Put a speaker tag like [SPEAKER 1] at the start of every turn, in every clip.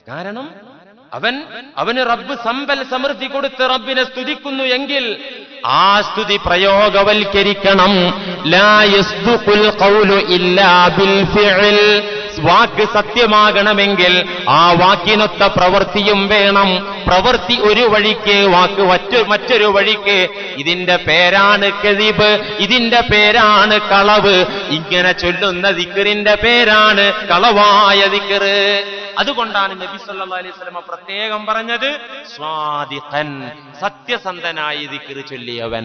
[SPEAKER 1] കാരണം അവൻ അവന് റബ്ബ് സമ്പൽ സമൃദ്ധി കൊടുത്ത് റബ്ബിനെ സ്തുതിക്കുന്നു എങ്കിൽ ആ സ്തുതി പ്രയോഗവൽക്കരിക്കണം ലാ യസ്ദുഖുൽ ഖൗലു ഇല്ലാ ബിൽ ഫിഅൽ വാക്ക് സത്യമാകണമെങ്കിൽ ആ വാക്കിനൊത്ത പ്രവൃത്തിയും വേണം പ്രവൃത്തി ഒരു വഴിക്ക് വാക്ക് മറ്റു മറ്റൊരു വഴിക്ക് ഇതിന്റെ പേരാണ് കെതിബ് ഇതിന്റെ പേരാണ് കളവ് ഇങ്ങനെ ചൊല്ലുന്ന ദിക്കറിന്റെ പേരാണ് കളവായ ദിക്കറ് അതുകൊണ്ടാണ് നബി സല്ലല്ലാഹു അലൈഹി വസല്ലമ പ്രത്യേകം പറഞ്ഞത് സ്വാദിഖൻ സത്യസന്ധനായി ദിക്കറ് ചൊല്ലിയവൻ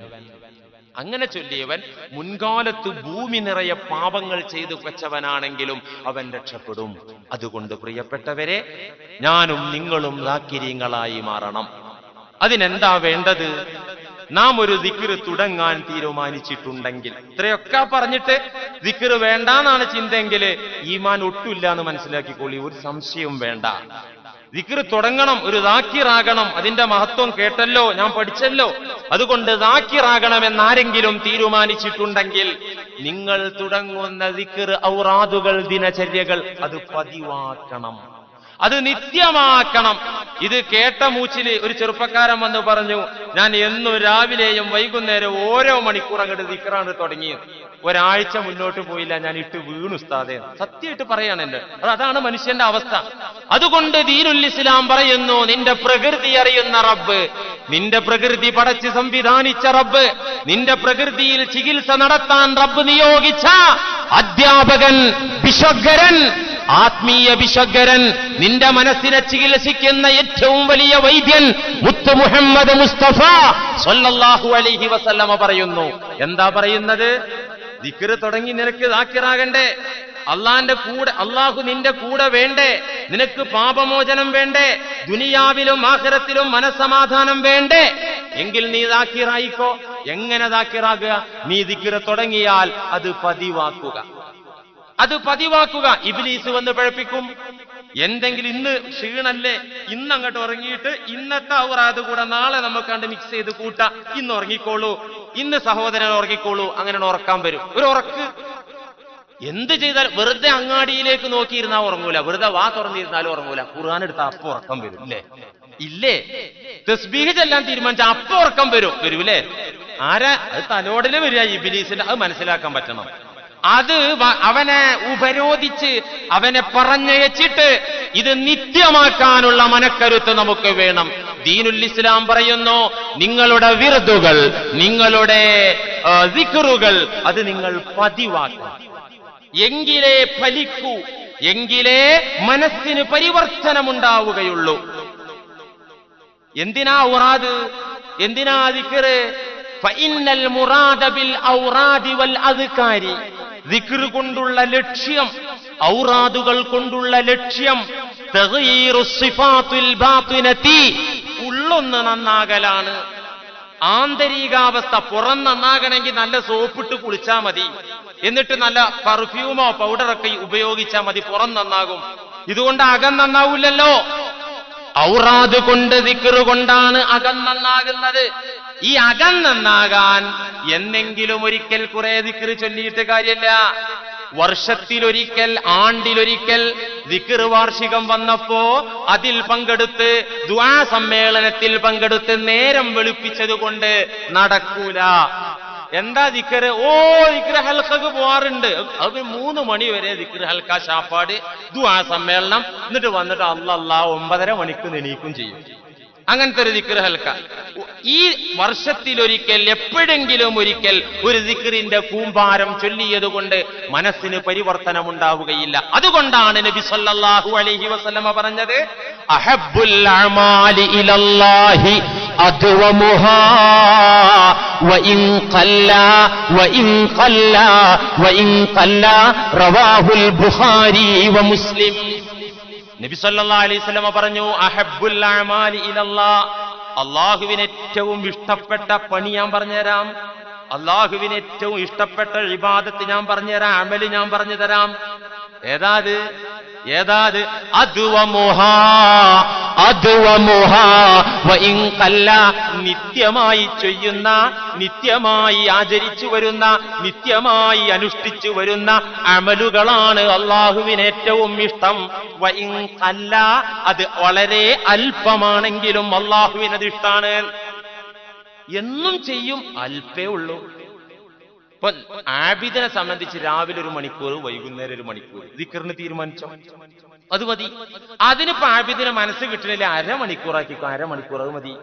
[SPEAKER 1] അങ്ങനെ ചൊല്ലിയവൻ മുൻകാലത്ത് ഭൂമി നിറയെ പാപങ്ങൾ ചെയ്തു വെച്ചവനാണെങ്കിലും അവൻ രക്ഷപ്പെടും അതുകൊണ്ട് പ്രിയപ്പെട്ടവരെ ഞാനും നിങ്ങളും ദാക്കിര്യങ്ങളായി മാറണം അതിനെന്താ വേണ്ടത് നാം ഒരു ദിക്റ് തുടങ്ങാൻ തീരുമാനിച്ചിട്ടുണ്ടെങ്കിൽ ഇത്രയൊക്കെ പറഞ്ഞിട്ട് ദിക്റ് വേണ്ടാന്നാണ് ചിന്തയെങ്കിൽ ഈമാൻ ഒട്ടുമില്ല എന്ന് മനസ്സിലാക്കിക്കോളി ഒരു സംശയവും വേണ്ട ദിക്റ് തുടങ്ങണം ഒരു ദാക്കിറാകണം അതിന്റെ മഹത്വം കേട്ടല്ലോ ഞാൻ പഠിച്ചല്ലോ അതുകൊണ്ട് ദാക്കിറാകണമെന്ന് ആരെങ്കിലും തീരുമാനിച്ചിട്ടുണ്ടെങ്കിൽ നിങ്ങൾ തുടങ്ങുന്ന ദിക്റ് ഔറാദുകൾ ദിനചര്യകൾ അത് പതിവാക്കണം അത് നിത്യമാക്കണം ഇത് കേട്ട മൂച്ചില് ഒരു ചെറുപ്പക്കാരൻ വന്ന് പറഞ്ഞു ഞാൻ എന്നും രാവിലെയും വൈകുന്നേരം ഓരോ മണിക്കൂർ അങ്ങോട്ട് ദിക്റാണ് തുടങ്ങിയത് ഒരാഴ്ച മുന്നോട്ട് പോയില്ല ഞാൻ ഇട്ട് വീണു ഉസ്താദേ സത്യമായിട്ട് പറയാണ് എന്റെ അത് അതാണ് മനുഷ്യന്റെ അവസ്ഥ അതുകൊണ്ട് ദീനുൽ ഇസ്ലാം പറയുന്നു നിന്റെ പ്രകൃതി അറിയുന്ന റബ്ബ് നിന്റെ പ്രകൃതി പടച്ച് സംവിധാനിച്ച റബ്ബ് നിന്റെ പ്രകൃതിയിൽ ചികിത്സ നടത്താൻ റബ്ബ് നിയോഗിച്ച അധ്യാപകൻ വിശ്വഗരൻ ആത്മീയ വിശ്വഗരൻ നിന്റെ മനസ്സിനെ ചികിത്സിക്കുന്ന ഏറ്റവും വലിയ വൈദ്യൻ മുത്ത് മുഹമ്മദ് മുസ്തഫ സല്ലല്ലാഹു അലൈഹി വസല്ലമ പറയുന്നു എന്താ പറയുന്നത് ദിക്റ് തുടങ്ങി നിനക്ക് ദാക്കിറാകണ്ടേ അള്ളാന്റെ കൂടെ അള്ളാഹു നിന്റെ കൂടെ വേണ്ടേ നിനക്ക് പാപമോചനം വേണ്ടേ ദുനിയാവിലും ആഖിറത്തിലും മനസ്സമാധാനം വേണ്ടേ എങ്കിൽ നീ ദാക്കിറായിക്കോ എങ്ങനെ ദാക്കിറാകുക നീ ദിക്റ് തുടങ്ങിയാൽ അത് പതിവാക്കുക അത് പതിവാക്കുക ഇബിലീസ് വന്ന് പഴപ്പിക്കും എന്തെങ്കിലും ഇന്ന് ക്ഷീണല്ലേ ഇന്ന് അങ്ങോട്ട് ഉറങ്ങിയിട്ട് ഇന്നത്തെ ഔറാത് കൂടെ നാളെ നമുക്ക് കണ്ട് മിക്സ് ചെയ്ത് കൂട്ടാ ഇന്ന് ഉറങ്ങിക്കോളൂ ഇന്ന് സഹോദരൻ ഉറങ്ങിക്കോളൂ അങ്ങനെ ഉറക്കാൻ വരും ഒരു ഉറക്ക് എന്ത് ചെയ്താൽ വെറുതെ അങ്ങാടിയിലേക്ക് നോക്കിയിരുന്നാ ഉറങ്ങൂല വെറുതെ വാ തുറന്നിരുന്നാലും ഉറങ്ങൂല ഖുർആൻ എടുത്ത അപ്പൊ ഉറക്കം വരും ഇല്ലേ ഇല്ലേ തസ്ബീഹ് ചെല്ലാൻ തീരുമാനിച്ച അപ്പൊ ഉറക്കം വരും വരൂലേ ആരാ അത് തലോടല് വരിക ഇബിലീസിന്റെ അത് മനസ്സിലാക്കാൻ പറ്റണം അത് വ- അവനെ ഉപരോധിച്ച് അവനെ പറഞ്ഞയച്ചിട്ട് ഇത് നിത്യമാക്കാനുള്ള മനക്കരുത്ത് നമുക്ക് വേണം ദീനുൽ ഇസ്ലാം പറയുന്നു നിങ്ങളുടെ വിറുതുകൾ നിങ്ങളുടെ ആ, ദിക്റുകൾ അത് നിങ്ങൾ പതിവാക്കണം എങ്കിലേ ഫലിക്കൂ എങ്കിലേ മനസ്സിന് പരിവർത്തനമുണ്ടാവുകയുള്ളൂ എന്തിനാ ഔറാദ് എന്തിനാ ദിക്റ് ഫഇന്നൽ മുറാദ ബിൽ ഔറാദി വൽ അദ്കാരി ദിക്റ് കൊണ്ടുള്ള ലക്ഷ്യം ഔറാദുകൾ കൊണ്ടുള്ള ലക്ഷ്യം തഗ്യീറു സിഫാത്തുൽ ബാത്തിനതി ഉള്ളൊന്ന് നന്നാകലാണ് ആന്തരികാവസ്ഥ പുറം നന്നാകണമെങ്കിൽ നല്ല സോപ്പിട്ട് കുളിച്ചാൽ മതി എന്നിട്ട് നല്ല പെർഫ്യൂമോ പൗഡറൊക്കെ ഉപയോഗിച്ചാൽ മതി പുറം നന്നാകും ഇതുകൊണ്ട് അകം നന്നാവൂലല്ലോ ഔറാദ് കൊണ്ട് ദിക്റ് കൊണ്ടാണ് അകം നന്നാകുന്നത് ഈ അകം നന്നാകാൻ എന്നെങ്കിലും ഒരിക്കൽ കുറെ ദിക്റ് ചൊല്ലിയിട്ട് കാര്യമില്ല വർഷത്തിലൊരിക്കൽ ആണ്ടിലൊരിക്കൽ ദിക്ർ വാർഷികം വന്നപ്പോ അതിൽ പങ്കെടുത്ത് ദ്വാ സമ്മേളനത്തിൽ പങ്കെടുത്ത് നേരം വെളുപ്പിച്ചത് കൊണ്ട് നടക്കൂല എന്താ ദിക്കറ് ഓ ദിക്ര ഹൽക്കക്ക് പോവാറുണ്ട് അത് മൂന്ന് മണി വരെ ദിക്ര ഹൽക്ക ഷാപ്പാട് ദ്വാ സമ്മേളനം എന്നിട്ട് വന്നിട്ട് അല്ലല്ല ഒമ്പതര മണിക്ക് നെണീക്കും ചെയ്യും അങ്ങനത്തെ ഒരു ദിക്ർ ഹൽക്ക ഈ വർഷത്തിലൊരിക്കൽ എപ്പോഴെങ്കിലും ഒരിക്കൽ ഒരു ദിക്റിന്റെ കൂമ്പാരം ചൊല്ലിയത് കൊണ്ട് മനസ്സിന് പരിവർത്തനമുണ്ടാവുകയില്ല അതുകൊണ്ടാണ് നബി സല്ലല്ലാഹു അലൈഹി വസല്ലമ പറഞ്ഞത് അഹബ്ബുൽ അമാലി ഇലല്ലാഹി അദ്വമുഹാ വഇൻ ഖല്ല വഇൻ ഖല്ല വഇൻ ഖല്ല റവാഹുൽ ബുഖാരി വമുസ്ലിം നബി സല്ലല്ലാഹു അലൈഹി വസല്ലമ പറഞ്ഞു അഹബ്ബുൽ അമാലി ഇലല്ലാ അള്ളാഹുവിന് ഏറ്റവും ഇഷ്ടപ്പെട്ട പണി ഞാൻ പറഞ്ഞുതരാം അള്ളാഹുവിന് ഏറ്റവും ഇഷ്ടപ്പെട്ട ഇബാദത്ത് ഞാൻ പറഞ്ഞുതരാം അമല് ഞാൻ പറഞ്ഞു തരാം ഏതാത് ഏതാത് അദ്വമുഹ അദ്വമുഹ വഇൻ ഖല്ല നിത്യമായി ചെയ്യുന്ന നിത്യമായി ആചരിച്ചു വരുന്ന നിത്യമായി അനുഷ്ഠിച്ചു വരുന്ന അമലുകളാണ് അള്ളാഹുവിന് ഏറ്റവും ഇഷ്ടം വഇൻ ഖല്ല അത് വളരെ അല്പമാണെങ്കിലും അള്ളാഹുവിനത് ഇഷ്ടാണ് എന്നും ചെയ്യും അല്പേ ഉള്ളൂ ഇപ്പൊ ആബിദിനെ സംബന്ധിച്ച് രാവിലെ ഒരു മണിക്കൂർ വൈകുന്നേരം ഒരു മണിക്കൂർ ദിക്കറിന് തീരുമാനിച്ചോ അത് മതി അതിനിപ്പോ ആബിദിനെ മനസ്സ് കിട്ടണില്ല അരമണിക്കൂറാക്കിക്കോ അരമണിക്കൂർ അത് മതി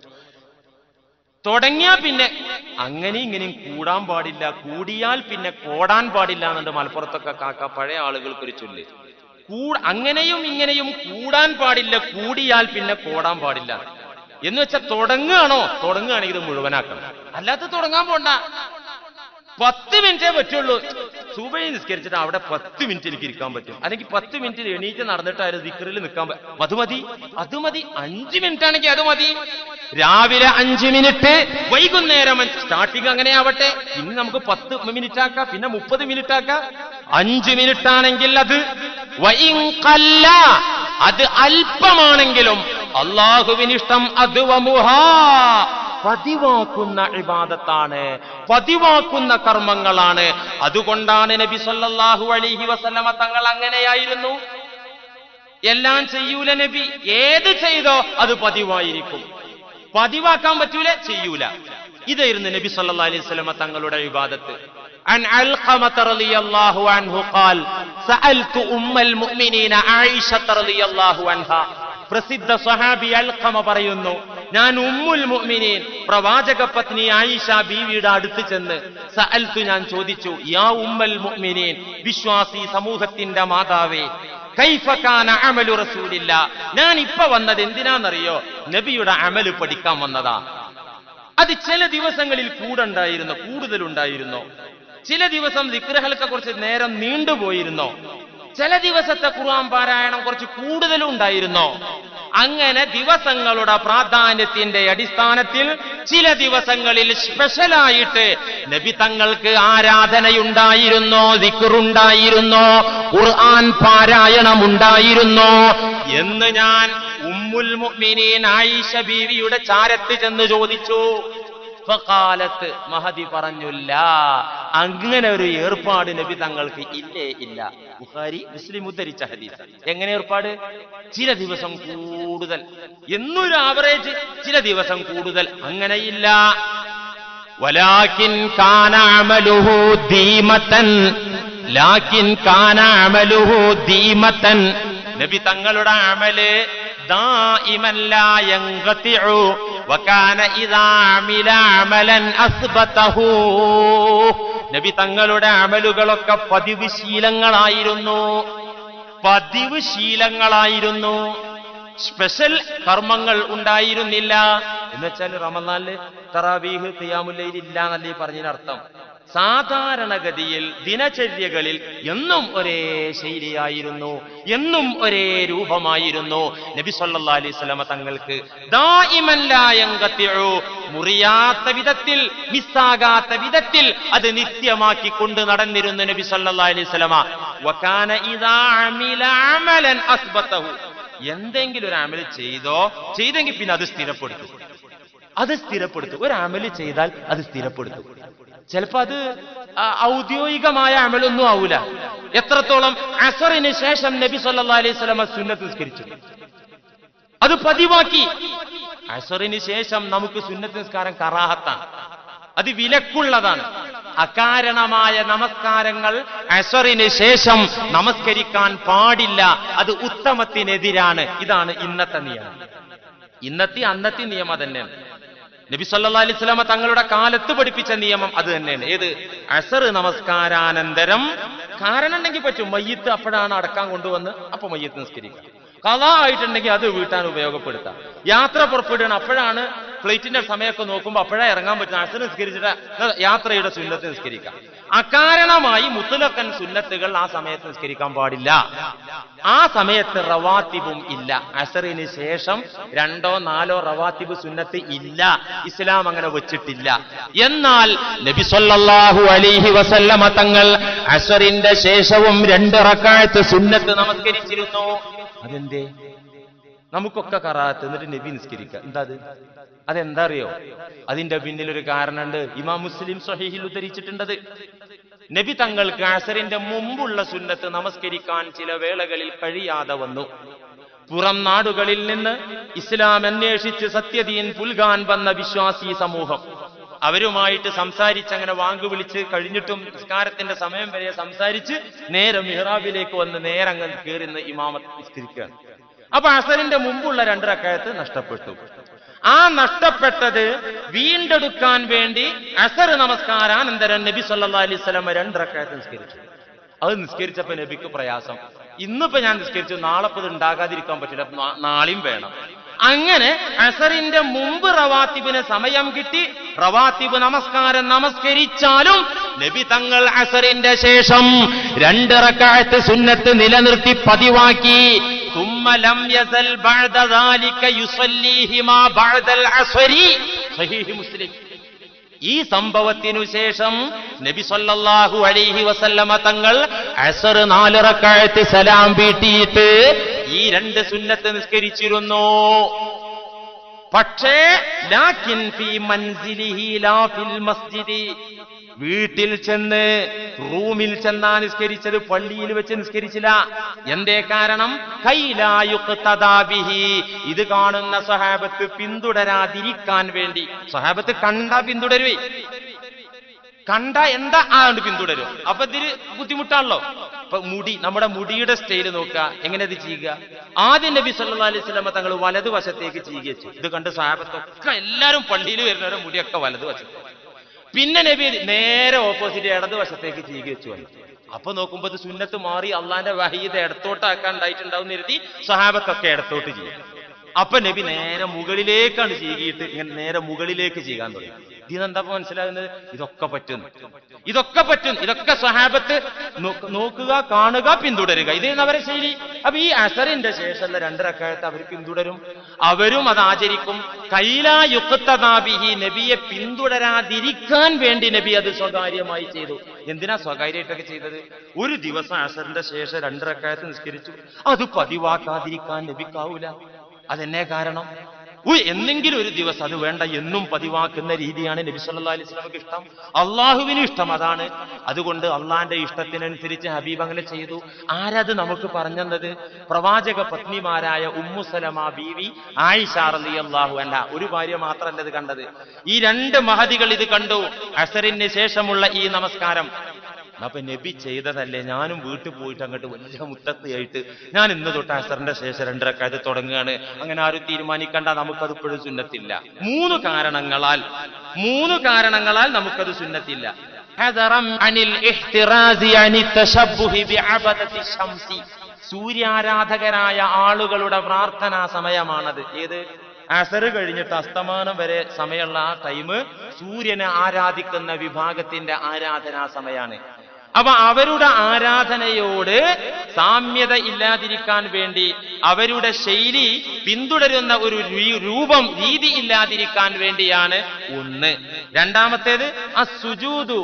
[SPEAKER 1] തുടങ്ങിയാ പിന്നെ അങ്ങനെ ഇങ്ങനെയും കൂടാൻ പാടില്ല കൂടിയാൽ പിന്നെ കോടാൻ പാടില്ല എന്നുണ്ട് മലപ്പുറത്തൊക്കെ കാക്ക പഴയ ആളുകൾക്കൊരു ചൊല്ല് കൂ അങ്ങനെയും ഇങ്ങനെയും കൂടാൻ പാടില്ല കൂടിയാൽ പിന്നെ കോടാൻ പാടില്ല എന്ന് വെച്ചാൽ തുടങ്ങുകയാണോ തുടങ്ങുകയാണെങ്കിൽ ഇത് മുഴുവനാക്കണം അല്ലാത്ത തുടങ്ങാൻ പോണ്ട പത്ത് മിനിറ്റേ പറ്റുള്ളൂ സുബൈ നിസ്കരിച്ചിട്ട് അവിടെ പത്ത് മിനിറ്റ് എനിക്ക് ഇരിക്കാൻ പറ്റും അല്ലെങ്കിൽ പത്ത് മിനിറ്റ് എണീറ്റ് നടന്നിട്ടായാലും ദിക്കറിൽ നിൽക്കാൻ പറ്റും അത് മതി അത് മതി അഞ്ച് മിനിറ്റ് ആണെങ്കിൽ അത് മതി രാവിലെ അഞ്ച് മിനിറ്റ് വൈകുന്നേരം സ്റ്റാർട്ടിങ് അങ്ങനെ ആവട്ടെ പിന്നെ നമുക്ക് പത്ത് മിനിറ്റ് ആക്കാം പിന്നെ മുപ്പത് മിനിറ്റ് ആക്കാം അഞ്ച് മിനിറ്റ് ആണെങ്കിൽ അത് വൈൻ കല്ല അത് അല്പമാണെങ്കിലും അള്ളാഹുവിനിഷ്ടം അത് വമുഹാ പതിവാക്കുന്ന ഇബാദത്താണ് പതിവാക്കുന്ന കർമ്മങ്ങളാണ് അതുകൊണ്ടാണ് നബി സല്ലല്ലാഹു അലൈഹി വസല്ലമ തങ്ങൾ അങ്ങനെയായിരുന്നു എല്ലാം ചെയ്യൂല നബി ഏത് ചെയ്തോ അത് പതിവായിരിക്കും പതിവാക്കാൻ പറ്റൂല ചെയ്യൂല ഇതായിരുന്നു നബി സല്ലല്ലാഹു അലൈഹി വസല്ലമ തങ്ങളുടെ ഇബാദത്ത് عن علقمة رضي الله عنه قال سألت أم المؤمنين عائشة رضي الله عنها പ്രസിദ്ധ സഹാബി അൽഖമ പറയുന്നു ഞാൻ ഉമ്മുൽ മുഅ്മിനീൻ പ്രവാചക പത്നി ആയിഷ ബീവിയുടെ അടുത്ത് ചെന്ന് സഅൽത്തു ഞാൻ ചോദിച്ചു യാ ഉമ്മൽ മുഅ്മിനീൻ വിശ്വാസി സമൂഹത്തിന്റെ മാതാവേ കൈഫക്കാന അമലു റസൂലില്ല ഞാൻ ഇപ്പൊ വന്നത് എന്തിനാണെന്നറിയോ നബിയുടെ അമല് പഠിക്കാൻ വന്നതാ അത് ചില ദിവസങ്ങളിൽ കൂടുണ്ടായിരുന്നു കൂടുതലുണ്ടായിരുന്നു ചില ദിവസം വിഗ്രഹലത്തെ കുറച്ച് നേരം നീണ്ടുപോയിരുന്നോ ചില ദിവസത്തെ ഖുർആൻ പാരായണം കുറച്ച് കൂടുതലും ഉണ്ടായിരുന്നോ അങ്ങനെ ദിവസങ്ങളുടെ പ്രാധാന്യത്തിന്റെ അടിസ്ഥാനത്തിൽ ചില ദിവസങ്ങളിൽ സ്പെഷ്യലായിട്ട് നബി തങ്ങൾക്ക് ആരാധനയുണ്ടായിരുന്നോ ദിക്കുറുണ്ടായിരുന്നോ ഖുർആൻ പാരായണമുണ്ടായിരുന്നോ എന്ന് ഞാൻ ഉമ്മുൽ മുഅ്മിനീൻ ആയിഷ ബീവിയുടെ ചാരത്ത് ചെന്ന് ചോദിച്ചു ഫഖാലത്ത് മഹദി പറഞ്ഞില്ല അങ്ങനെ ഒരു ഏർപ്പാട് നബി തങ്ങൾക്ക് ഇല്ലേ ഇല്ല ബുഖാരി മുസ്ലിം ഉദ്ധരിച്ച ഹദീസ് എങ്ങനെ ഏർപ്പാട് ചില ദിവസം കൂടുതൽ എന്നൊരു ആവറേജ് ചില ദിവസം കൂടുതൽ അങ്ങനെയില്ല വലാകിൻ കാന അമലുഹു ദീമത്തൻ ലാകിൻ കാന അമലുഹു ദീമത്തൻ നബി തങ്ങളുടെ അമല് ദായിമൻ ലാ യൻഖതിഉ വകാന ഇദാ അമില അമലൻ അസ്ബതഹു നബി തങ്ങളുടെ അമലുകളൊക്കെ പതിവ് ശീലങ്ങളായിരുന്നു പതിവ് ശീലങ്ങളായിരുന്നു സ്പെഷ്യൽ കർമ്മങ്ങൾ ഉണ്ടായിരുന്നില്ല എന്ന് വെച്ചാൽ റമദാനില് തറാവീഹ് ഖിയാമുല്ലയിൽ ഇല്ല എന്നല്ലേ പറഞ്ഞതിനർത്ഥം സാധാരണഗതിയിൽ ദിനചര്യകളിൽ എന്നും ഒരേ ശൈലിയായിരുന്നു എന്നും ഒരേ രൂപമായിരുന്നു നബി സല്ലല്ലാഹു അലൈഹി വസല്ലമ തങ്ങൾക്ക് ദായിമൻ ലാ യൻഖതിഉ മുറിയാത്ത വിധത്തിൽ മിസ്സാകാത്ത വിധത്തിൽ അത് നിത്യമാക്കി കൊണ്ട് നടന്നിരുന്നു നബി സല്ലല്ലാഹു അലൈഹി വസല്ലമ വകാന ഇദാ അമില അമലൻ അസ്ബതഹു എന്തെങ്കിലും ഒരു അമല് ചെയ്തോ ചെയ്തെങ്കിൽ പിന്നെ അത് സ്ഥിരപ്പെടുത്തും അത് സ്ഥിരപ്പെടുത്തും ഒരു അമല് ചെയ്താൽ അത് സ്ഥിരപ്പെടുത്തും ചിലപ്പോ അത് ആ, ഔദ്യോഗികമായ അമലൊന്നും ആവൂല എത്രത്തോളം അസറിന് ശേഷം നബി സല്ലല്ലാഹു അലൈഹി വസല്ലമ സുന്നത്ത് നിസ്കരിച്ചു അത് പതിവാക്കി അസറിന് ശേഷം നമുക്ക് സുന്നത്ത് നിസ്കാരം കറാഹത്താണ് അത് വിലക്കുള്ളതാണ് അകാരണമായ നമസ്കാരങ്ങൾ അസറിന് ശേഷം നമസ്കരിക്കാൻ പാടില്ല അത് ഉത്തമത്തിനെതിരാണ് ഇതാണ് ഇന്നത്തെ നിയമം ഇന്നത്തെ അന്നത്തെ നിയമം തന്നെയാണ് നബി സല്ലല്ലാഹു അലൈഹി വസല്ലമ തങ്ങളുടെ കാലത്ത് പഠിപ്പിച്ച നിയമം അത് തന്നെയാണ് ഏത് അസർ നമസ്കാരാനന്തരം കാരണം ഉണ്ടെങ്കിൽ പറ്റും മയ്യത്ത് അപ്പോഴാണ് അടക്കാൻ കൊണ്ടുവന്ന് അപ്പൊ മയ്യത്ത് നിസ്കരിക്കുക കഥ ആയിട്ടുണ്ടെങ്കിൽ അത് വീട്ടാൻ ഉപയോഗപ്പെടുത്താം യാത്ര പുറപ്പെടുകയാണ് അപ്പോഴാണ് ഫ്ലൈറ്റിന്റെ സമയമൊക്കെ നോക്കുമ്പോൾ അപ്പോഴേ ഇറങ്ങാൻ പറ്റും അസർ നിസ്കരിച്ചിട്ട് എന്നാ യാത്രയുടെ സുന്നത്ത് നിസ്കരിക്കാം അകാരണമായി മുത്തലക്കൻ സുന്നത്തുകൾ ആ സമയത്ത് നിസ്കരിക്കാൻ പാടില്ല ആ സമയത്ത് റവാത്തിബും ഇല്ല അസറിന് ശേഷം രണ്ടോ നാലോ റവാത്തിബ് സുന്നത്ത് ഇല്ല ഇസ്ലാം അങ്ങനെ വെച്ചിട്ടില്ല എന്നാൽ നബി സല്ലല്ലാഹു അലൈഹി വസല്ലമ തങ്ങൾ അസറിന്റെ ശേഷവും രണ്ട് റക്കായത്ത് സുന്നത്ത് നമസ്കരിച്ചിരുന്നു അതെന്തേ നമുക്കൊക്കെ കറാത്ത് എന്നിട്ട് നബി നിസ്കരിക്കുക എന്താ അത് അതെന്താ അറിയോ അതിന്റെ പിന്നിൽ ഒരു കാരണമുണ്ട് ഇമാം മുസ്ലിം സ്വഹീഹിൽ ഉദ്ധരിച്ചിട്ടുണ്ടത് നബി തങ്ങൾക്ക് അസറിന്റെ മുമ്പുള്ള സുന്നത്ത് നമസ്കരിക്കാൻ ചില വേളകളിൽ കഴിയാതെ വന്നു പുറം നാടുകളിൽ നിന്ന് ഇസ്ലാം അന്വേഷിച്ച് സത്യദീൻ പുൽകാൻ വന്ന വിശ്വാസി സമൂഹം അവരുമായിട്ട് സംസാരിച്ച് അങ്ങനെ വാങ്കു വിളിച്ച് കഴിഞ്ഞിട്ടും നിസ്കാരത്തിന്റെ സമയം വരെ സംസാരിച്ച് നേരെ മിഹ്റാബിലേക്ക് വന്ന് നേരെ അങ്ങ് കയറുന്ന ഇമാമത്ത് നിസ്കരിക്കുകയാണ് അപ്പൊ അസറിന്റെ മുമ്പുള്ള രണ്ടരക്കാലത്ത് നഷ്ടപ്പെട്ടു ആ നഷ്ടപ്പെട്ടത് വീണ്ടെടുക്കാൻ വേണ്ടി അസർ നമസ്കാരാനന്തരം നബി സല്ലാ അലൈഹി സ്വലമ രണ്ടരക്കാലത്ത് നിസ്കരിച്ചു അത് നിസ്കരിച്ചപ്പോ നബിക്ക് പ്രയാസം ഇന്നിപ്പോ ഞാൻ നിസ്കരിച്ചു നാളെ ഇപ്പൊ ഇത് ഉണ്ടാകാതിരിക്കാൻ പറ്റില്ല നാ- നാളെയും വേണം അങ്ങനെ അസറിന്റെ മുമ്പ് റവാത്തിബിന് സമയം കിട്ടി റവാത്തിബ് നമസ്കാരം നമസ്കരിച്ചാലും നബി തങ്ങൾ അസറിന്റെ ശേഷം രണ്ട് റക്കായത്ത് സുന്നത്ത് നിലനിർത്തി പതിവാക്കി ثم لم يزل بعد ذلك يصليهما بعد العصر صحيح مسلم ഈ സംഭവത്തിനു ശേഷം നബി സല്ലല്ലാഹു അലൈഹി വസല്ലമ തങ്ങൾ അസർ നാലിറക്കായത്ത് സലാം വീട്ടിയിട്ട് ഈ രണ്ട് സുന്നത്ത് നിസ്കരിച്ചിരുന്നു പക്ഷേ ലാക്കിൻ ഫീ മൻസിലിഹി ലാ ഫിൽ മസ്ജിദി വീട്ടിൽ ചെന്ന് റൂമിൽ ചെന്നാ നിസ്കരിച്ചത് പള്ളിയിൽ വെച്ച് നിസ്കരിച്ചില്ല എന്തേ കാരണം കൈലായുക്തദാബിഹി ഇത് കാണുന്ന സഹാബത്ത് പിന്തുടരാതിരിക്കാൻ വേണ്ടി സഹാബത്ത് കണ്ട പിന്തുടരുവേ കണ്ട എന്താ ആ കൊണ്ട് പിന്തുടരും അപ്പൊ ഇതിന് ബുദ്ധിമുട്ടാണല്ലോ ഇപ്പൊ മുടി നമ്മുടെ മുടിയുടെ സ്റ്റൈല് നോക്കുക എങ്ങനെ ഇത് ചെയ്യുക ആദ്യം നബി സല്ലാ അലൈഹി സ്വലമ തങ്ങൾ വലതുവശത്തേക്ക് ചെയ്യുക വെച്ചു ഇത് കണ്ട് സാഹബത്തൊക്കെ എല്ലാവരും പള്ളിയിൽ വരുന്നവരുടെ മുടിയൊക്കെ വലതുവശത്ത് പിന്നെ നബി നേരെ ഓപ്പോസിറ്റ് ഇടതുവശത്തേക്ക് ചെയ്യുക വെച്ചു വന്നു അപ്പൊ നോക്കുമ്പോ ഇത് സുന്നത്ത് മാറി അള്ളാന്റെ വഹീത് ഇടത്തോട്ടാക്കാൻ ഉണ്ടായിട്ടുണ്ടാവും കരുതി സഹാബത്തൊക്കെ ഇടത്തോട്ട് ചെയ്യും അപ്പൊ നബി നേരെ മുകളിലേക്കാണ് ചെയ്യുകയിട്ട് ഇങ്ങനെ നേരെ മുകളിലേക്ക് ചെയ്യാൻ തുടങ്ങി ഇതിനെന്താ ഇപ്പൊ മനസ്സിലാകുന്നത് ഇതൊക്കെ പറ്റും ഇതൊക്കെ പറ്റും ഇതൊക്കെ സ്വഹാബത്ത് നോക്ക- നോക്കുക കാണുക പിന്തുടരുക ഇത് അവരെ ശൈലി അപ്പൊ ഈ അസറിന്റെ ശേഷമുള്ള രണ്ടരക്കാലത്ത് അവർ പിന്തുടരും അവരും അത് ആചരിക്കും കൈലായുക്തനാബിഹി നബിയെ പിന്തുടരാതിരിക്കാൻ വേണ്ടി നബി അത് സ്വകാര്യമായി ചെയ്തു എന്തിനാ സ്വകാര്യമായിട്ടൊക്കെ ചെയ്തത് ഒരു ദിവസം അസറിന്റെ ശേഷം രണ്ടരക്കാലത്ത് നിസ്കരിച്ചു അത് പതിവാക്കാതിരിക്കാൻ നബിക്കാവൂല അതെന്നെ കാരണം ഉയ് എന്നെങ്കിലും ഒരു ദിവസം അത് വേണ്ട എന്നും പതിവാക്കുന്ന രീതിയാണ് നബി സല്ലല്ലാഹു അലൈഹി വസല്ലമക്ക് ഇഷ്ടം അള്ളാഹുവിനും ഇഷ്ടം അതാണ് അതുകൊണ്ട് അള്ളാന്റെ ഇഷ്ടത്തിനനുസരിച്ച് ഹബീബ് അങ്ങനെ ചെയ്തു ആരത് നമുക്ക് പറഞ്ഞത് പ്രവാചക പത്നിമാരായ ഉമ്മു സലമ ബീവി ആയിഷ റളിയല്ലാഹു അൻഹ ഒരു ഭാര്യ മാത്രമല്ല ഇത് കണ്ടത് ഈ രണ്ട് മഹതികൾ ഇത് കണ്ടു അസറിന് ശേഷമുള്ള ഈ നമസ്കാരം അപ്പൊ നബി ചെയ്തതല്ലേ ഞാനും വീട്ടിൽ പോയിട്ട് അങ്ങോട്ട് വലിയ മുത്തത്തിയായിട്ട് ഞാൻ ഇന്ന് തൊട്ട് അസറിന്റെ ശേഷം രണ്ടരക്കാലത്ത് തുടങ്ങുകയാണ് അങ്ങനെ ആരും തീരുമാനിക്കണ്ട നമുക്കത് ഇപ്പോഴും സുന്നത്തില്ല മൂന്ന് കാരണങ്ങളാൽ മൂന്ന് കാരണങ്ങളാൽ നമുക്കത് സുന്നത്തില്ല حذرا عن الاحتراز عن التشبه بعبدة الشمس സൂര്യാരാധകരായ ആളുകളുടെ പ്രാർത്ഥനാ സമയമാണത് ഏത് അസർ കഴിഞ്ഞിട്ട് അസ്തമാനം വരെ സമയമുള്ള ആ ടൈം സൂര്യനെ ആരാധിക്കുന്ന വിഭാഗത്തിന്റെ ആരാധനാ സമയമാണ് അപ്പൊ അവരുടെ ആരാധനയോട് സാമ്യത ഇല്ലാതിരിക്കാൻ വേണ്ടി അവരുടെ ശൈലി പിന്തുടരുന്ന ഒരു രീ- രൂപം രീതി ഇല്ലാതിരിക്കാൻ വേണ്ടിയാണ് ഒന്ന് രണ്ടാമത്തേത് അസുജൂദു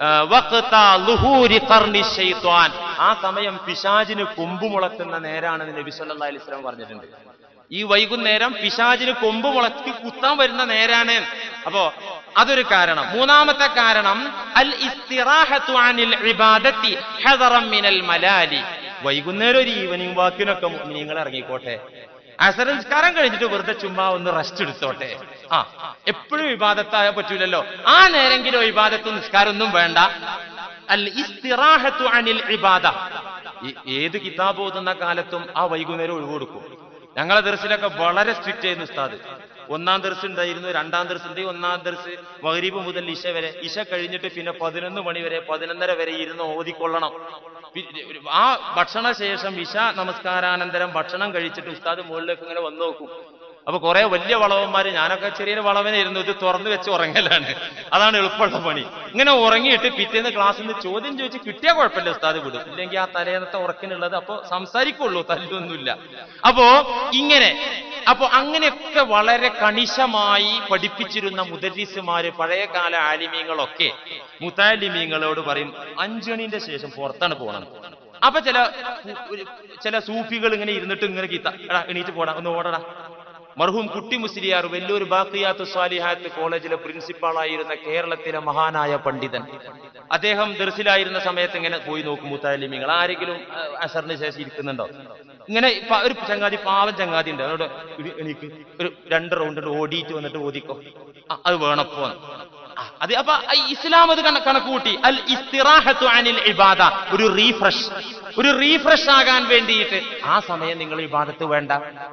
[SPEAKER 1] ആ സമയം പിശാജിന് കൊമ്പ് മുളക്കുന്ന നേരാണെന്ന് നബി സല്ലല്ലാഹു അലൈഹി വസല്ലം പറഞ്ഞിട്ടുണ്ട് ഈ വൈകുന്നേരം പിശാചിന് കൊമ്പ് മുളക്കി കുത്താൻ വരുന്ന നേരാണ് അപ്പോ അതൊരു കാരണം മൂന്നാമത്തെ കാരണം അൽ ഇസ്തിറാഹത്തു അനിൽ ഇബാദത്തി ഹദറം മിനൽ മലാലി വൈകുന്നേരം ഒരു ഈവനിങ് വാക്കിനൊക്കെ നിങ്ങൾ ഇറങ്ങിക്കോട്ടെ അസരംസ്കാരം കഴിഞ്ഞിട്ട് വെറുതെ ചുമ്മാ ഒന്ന് റെസ്റ്റ് എടുത്തോട്ടെ ആ എപ്പോഴും വിവാദത്തായ പറ്റൂലല്ലോ ആ നേരെങ്കിലും വിവാദത്തും നിസ്കാരം ഒന്നും വേണ്ട അൽ ഇസ്തിറാഹത്തു അനിൽ ഇബാദ ഈ- ഏത് കിതാബ് ഓതുന്ന കാലത്തും ആ വൈകുന്നേരം ഒഴിവ് കൊടുക്കും ഞങ്ങളെ ദർസിലൊക്കെ വളരെ സ്ട്രിക്റ്റ് ആയിരുന്നു ഉസ്താദ് ഒന്നാം ദർസ് ഉണ്ടായിരുന്നു രണ്ടാം ദർസ് ഉണ്ട് ഒന്നാം ദർസ് മഗ്രീബ് മുതൽ ഇശ വരെ ഇശ കഴിഞ്ഞിട്ട് പിന്നെ പതിനൊന്ന് മണി വരെ പതിനൊന്നര വരെ ഇരുന്ന് ഓതിക്കൊള്ളണം പി- ആ ഭക്ഷണ ശേഷം ഇശ നമസ്കാരാനന്തരം ഭക്ഷണം കഴിച്ചിട്ട് ഉസ്താദ് മുകളിലേക്ക് ഇങ്ങനെ വന്നു നോക്കും അപ്പൊ കുറെ വലിയ വളവന്മാര് ഞാനൊക്കെ ചെറിയ വളവനായിരുന്നു ഇത് തുറന്നു വെച്ച് ഉറങ്ങലാണ് അതാണ് എളുപ്പമുള്ള പണി ഇങ്ങനെ ഉറങ്ങിയിട്ട് പിറ്റേന്ന് ക്ലാസ്സിൽ നിന്ന് ചോദ്യം ചോദിച്ച് കിട്ടിയാൽ കുഴപ്പമില്ല ഉസ്താദ് വിടും ഇല്ലെങ്കിൽ ആ തലേന്നത്തെ ഉറക്കിനുള്ളത് അപ്പൊ സംസാരിക്കുള്ളൂ തല്ലൊന്നുമില്ല അപ്പോ ഇങ്ങനെ അപ്പൊ അങ്ങനെയൊക്കെ വളരെ കണിശമായി പഠിപ്പിച്ചിരുന്ന മുദരിസുമാര് പഴയകാല ആലിമീങ്ങളൊക്കെ മുത്താലിമീങ്ങളോട് പറയും അഞ്ചണിന്റെ ശേഷം പുറത്താണ് പോകണം അപ്പൊ ചില ഒരു- ചില സൂഫികൾ ഇങ്ങനെ ഇരുന്നിട്ട് ഇങ്ങനെ ഗീത എടാ എണീറ്റ് പോടാ ഒന്ന് ഓടടാ മർഹൂം കുട്ടി മുസ്ലിയാർ വെല്ലൂർ ബാക്കിയാത്ത് സ്വാലിഹാത്ത് കോളേജിലെ പ്രിൻസിപ്പാളായിരുന്ന കേരളത്തിലെ മഹാനായ പണ്ഡിതൻ അദ്ദേഹം ദർസിലായിരുന്ന സമയത്ത് ഇങ്ങനെ പോയി നോക്കും മുത്താലിമിങ്ങൾ ആരെങ്കിലും ആ, അസറിന് ശേഷം ഇരിക്കുന്നുണ്ടോ ഇങ്ങനെ പ- ഒരു ചങ്ങാതി പാവം ചങ്ങാതി ഉണ്ട് അവനോട് "ഇടി, എണീക്ക് ഒരു രണ്ട് റൗണ്ട് ഓടിയിട്ട് വന്നിട്ട് ഓദിക്കോ ആ, അത് വേണപ്പോ ആ, അത് അപ്പൊ ഈ ഇസ്ലാം അത് കണ- കണക്ക് കൂട്ടി അൽ ഇസ്തിറാഹത്തു അനിൽ ഇബാദ ഒരു റീഫ്രഷ് ഒരു റീഫ്രഷ് ആകാൻ വേണ്ടിയിട്ട് ആ സമയം നിങ്ങൾ ഇബാദത്ത് വേണ്ട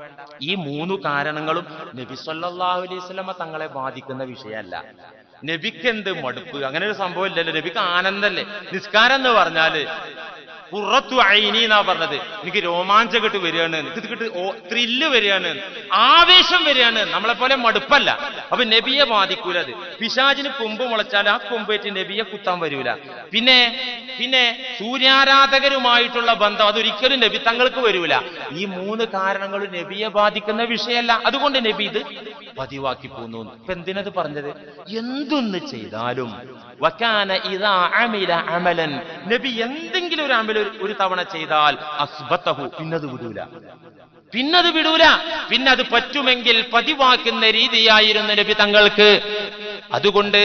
[SPEAKER 1] ഈ മൂന്ന് കാരണങ്ങളും നബി സല്ലല്ലാഹു അലൈഹി വസല്ലമ തങ്ങളെ ബാധിക്കുന്ന വിഷയമല്ല നബിക്ക് എന്ത് മടുപ്പ് അങ്ങനെ ഒരു സംഭവം ഇല്ലല്ലോ നബിക്ക് ആനന്ദല്ലേ നിസ്കാരം എന്ന് പറഞ്ഞാല് പുറത്തു അയിനി എന്നാ പറഞ്ഞത് എനിക്ക് രോമാഞ്ചം കിട്ട് വരികയാണ് ഇത് കിട്ട് ത്രില്ല് വരികയാണ് ആവേശം വരികയാണ് നമ്മളെ പോലെ മടുപ്പല്ല അപ്പൊ നബിയെ ബാധിക്കൂല അത് പിശാചിന് കൊമ്പ് മുളച്ചാൽ ആ കൊമ്പേറ്റ് നബിയെ കുത്താൻ വരൂല പിന്നെ പിന്നെ സൂര്യാരാധകരുമായിട്ടുള്ള ബന്ധം അതൊരിക്കലും നബി തങ്ങൾക്ക് വരൂല ഈ മൂന്ന് കാരണങ്ങളും നബിയെ ബാധിക്കുന്ന വിഷയമല്ല അതുകൊണ്ട് നബി ഇത് പതിവാക്കി പോന്നു ഇപ്പൊ എന്തിനത് പറഞ്ഞത് എന്തൊന്ന് ചെയ്താലും വക്കാന ഇതാ അമില അമലൻ നബി എന്തെങ്കിലും ഒരു അമൽ ഒരു- ഒരു തവണ ചെയ്താൽ അസ്ബത്തഹു പിന്നത് വിടൂല പിന്നത് വിടൂല പിന്നെ അത് പറ്റുമെങ്കിൽ പതിവാക്കുന്ന രീതിയായിരുന്നു നബി തങ്ങൾക്ക് അതുകൊണ്ട്